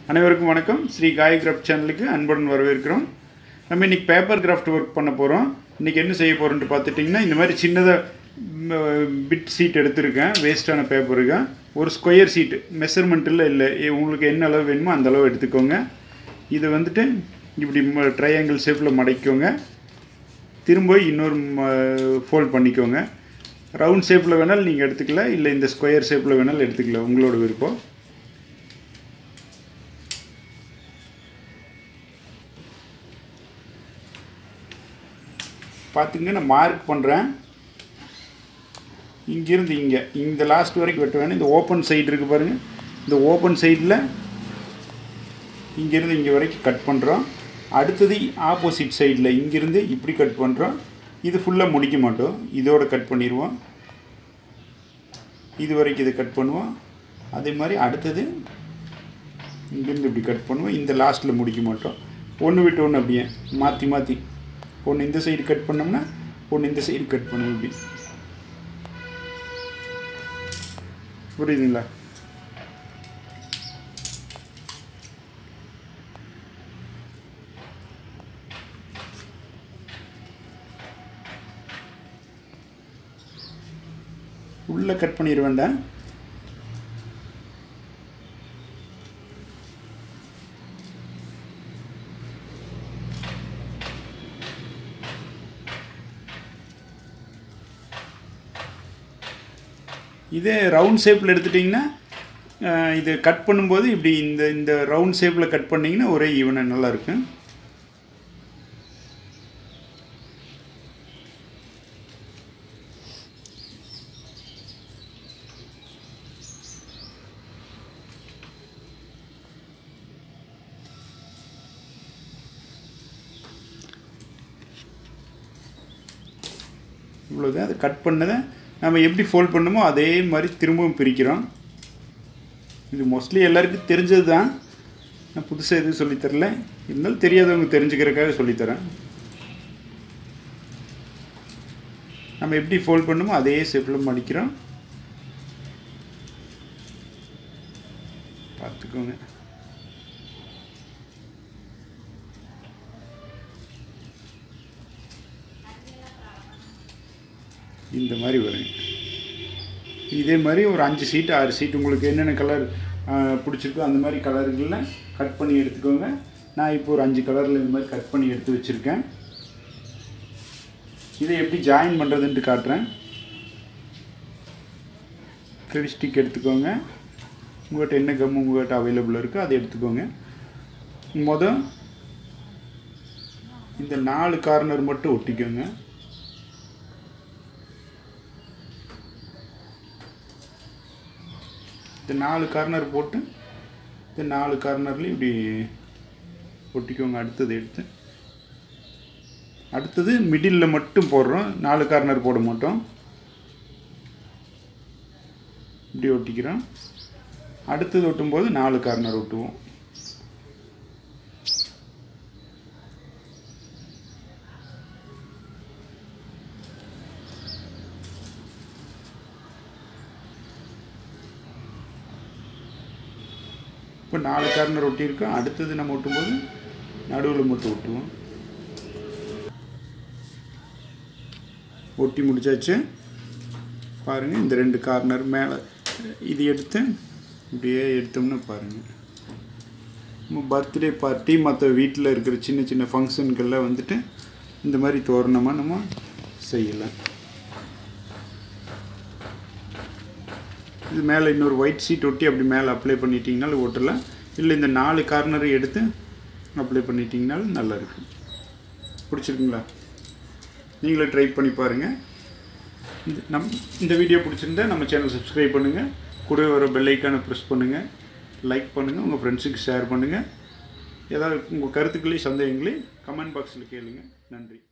அனைவருக்கும் வணக்கம் ஸ்ரீ காய் கிராஃப்ட் சேனலுக்கு அன்புடன் வரவேற்கிறோம் நம்ம இன்னைக்கு பேப்பர் கிராஃப்ட் ஒர்க் பண்ண போகிறோம் இன்றைக்கி என்ன செய்ய போகிறோன்ட்டு பார்த்துட்டிங்கன்னா இந்த மாதிரி சின்னதாக பிட் சீட் எடுத்திருக்கேன் வேஸ்ட்டான பேப்பருக்கு ஒரு ஸ்கொயர் சீட்டு மெஷர்மெண்ட்டில் இல்லை எ- உங்களுக்கு என்ன அளவு வேணுமோ அந்த அளவு எடுத்துக்கோங்க இது வந்துட்டு இப்படி ட்ரையாங்கிள் ஷேப்பில் மடக்கிக்கோங்க திரும்ப இன்னொரு ஃபோல்ட் பண்ணிக்கோங்க ரவுண்ட் ஷேப்பில் வேணாலும் நீங்கள் எடுத்துக்கலாம் இல்லை இந்த ஸ்கொயர் ஷேப்பில் வேணாலும் எடுத்துக்கலாம் உங்களோட விருப்பம் பார்த்துங்க நான் மார்க் பண்ணுறேன் இங்கேருந்து இங்கே இந்த லாஸ்ட் வரைக்கும் வெட்ட வேணும் இந்த ஓப்பன் சைடு இருக்குது பாருங்கள் இந்த ஓப்பன் சைடில் இங்கேருந்து இங்கே வரைக்கும் கட் பண்ணுறோம் அடுத்தது ஆப்போசிட் சைடில் இங்கேருந்து இப்படி கட் பண்ணுறோம் இது ஃபுல்லாக முடிக்க மாட்டோம் இதோட கட் பண்ணிடுவோம் இது வரைக்கும் இதை கட் பண்ணுவோம் அதே மாதிரி அடுத்தது இங்கேருந்து இப்படி கட் பண்ணுவோம் இந்த லாஸ்ட்டில் முடிக்க மாட்டோம் ஒன்று விட்டு ஒன்று அப்படியே மாற்றி மாற்றி ஒன்று இந்த சைடு கட் பண்ணோம்னா ஒன்று இந்த சைடு கட் பண்ணுவோம் இப்படி புரியுதுங்களா உள்ளே கட் பண்ணிட வேண்டாம் இதே ரவுண்ட் ஷேப்பில் எடுத்துட்டிங்கன்னா அஹ், இது கட் பண்ணும்போது இப்படி இந்த இந்த ரவுண்ட் ஷேப்பில் கட் பண்ணிங்கன்னா ஒரே ஈவனாக நல்லா இருக்கும் இவ்வளோதான் அதை கட் பண்ணதை நம்ம எப்படி ஃபோல்ட் பண்ணுமோ அதே மாதிரி திரும்பவும் பிரிக்கிறோம் இது மோஸ்ட்லி எல்லாருக்கும் தெரிஞ்சது தான் நான் புதுசாக எதுவும் சொல்லித் தரல இருந்தாலும் தெரியாதவங்க தெரிஞ்சுக்கிறதுக்காக சொல்லித்தரேன் நம்ம எப்படி ஃபோல்ட் பண்ணுமோ அதே ஷேப்பில் மடிக்கிறோம் பார்த்துக்கோங்க இந்த மாதிரி வருங்க இதே மாதிரி ஒரு அஞ்சு சீட்டு ஆறு சீட் உங்களுக்கு என்னென்ன கலர் பிடிச்சிருக்கோ அந்த மாதிரி கலர்களில் கட் பண்ணி எடுத்துக்கோங்க நான் இப்போ ஒரு அஞ்சு கலரில் இந்த மாதிரி கட் பண்ணி எடுத்து வச்சுருக்கேன் இதை எப்படி ஜாயின் பண்ணுறதுன்ட்டு காட்டுறேன் ஃபெவிஸ்டிக் எடுத்துக்கோங்க உங்கள்கிட்ட என்ன கம் உங்கள்கிட்ட அவைலபிள் இருக்கோ அதை எடுத்துக்கோங்க மொதல் இந்த நாலு கார்னர் மட்டும் ஒட்டிக்கோங்க இந்த நாலு கார்னர் போட்டு இந்த நாலு கார்னர்லையும் இப்படி ஒட்டிக்கோங்க அடுத்தது எடுத்து அடுத்தது மிடில் மட்டும் போடுறோம் நாலு கார்னர் போட மாட்டோம் இப்படி ஒட்டிக்கிறோம் அடுத்தது ஒட்டும்போது நாலு கார்னர் ஒட்டுவோம் இப்போ நாலு கார்னர் ஒட்டியிருக்கோம் அடுத்தது நம்ம ஒட்டும்போது நடுவில் மட்டும் ஒட்டுவோம் ஒட்டி முடிச்சாச்சு பாருங்கள் இந்த ரெண்டு கார்னர் மேலே இது எடுத்து இப்படியே எடுத்தோம்னா பாருங்கள் நம்ம பர்த்டே பார்ட்டி மற்ற வீட்டில் இருக்கிற சின்ன சின்ன ஃபங்க்ஷனுக்கெல்லாம் வந்துட்டு இந்த மாதிரி தோரணமாக நம்ம செய்யலாம் இது மேலே இன்னொரு ஒயிட் ஷீட் ஒட்டி அப்படி மேலே அப்ளை பண்ணிட்டீங்கனாலும் ஒட்டலாம் இல்லை இந்த நாலு கார்னரை எடுத்து அப்ளை பண்ணிட்டீங்கனாலும் நல்லா இருக்கும் பிடிச்சிருக்குங்களா நீங்களே ட்ரை பண்ணி பாருங்கள் இந்த நம் இந்த வீடியோ பிடிச்சிருந்தா நம்ம சேனல் சப்ஸ்கிரைப் பண்ணுங்கள் கூட வர பெல் ஐக்கானை ப்ரெஸ் பண்ணுங்கள் லைக் பண்ணுங்கள் உங்கள் ஃப்ரெண்ட்ஸுக்கு ஷேர் பண்ணுங்கள் ஏதாவது உங்கள் கருத்துக்களையும் சந்தேகங்களையும் கமெண்ட் பாக்ஸில் கேளுங்க நன்றி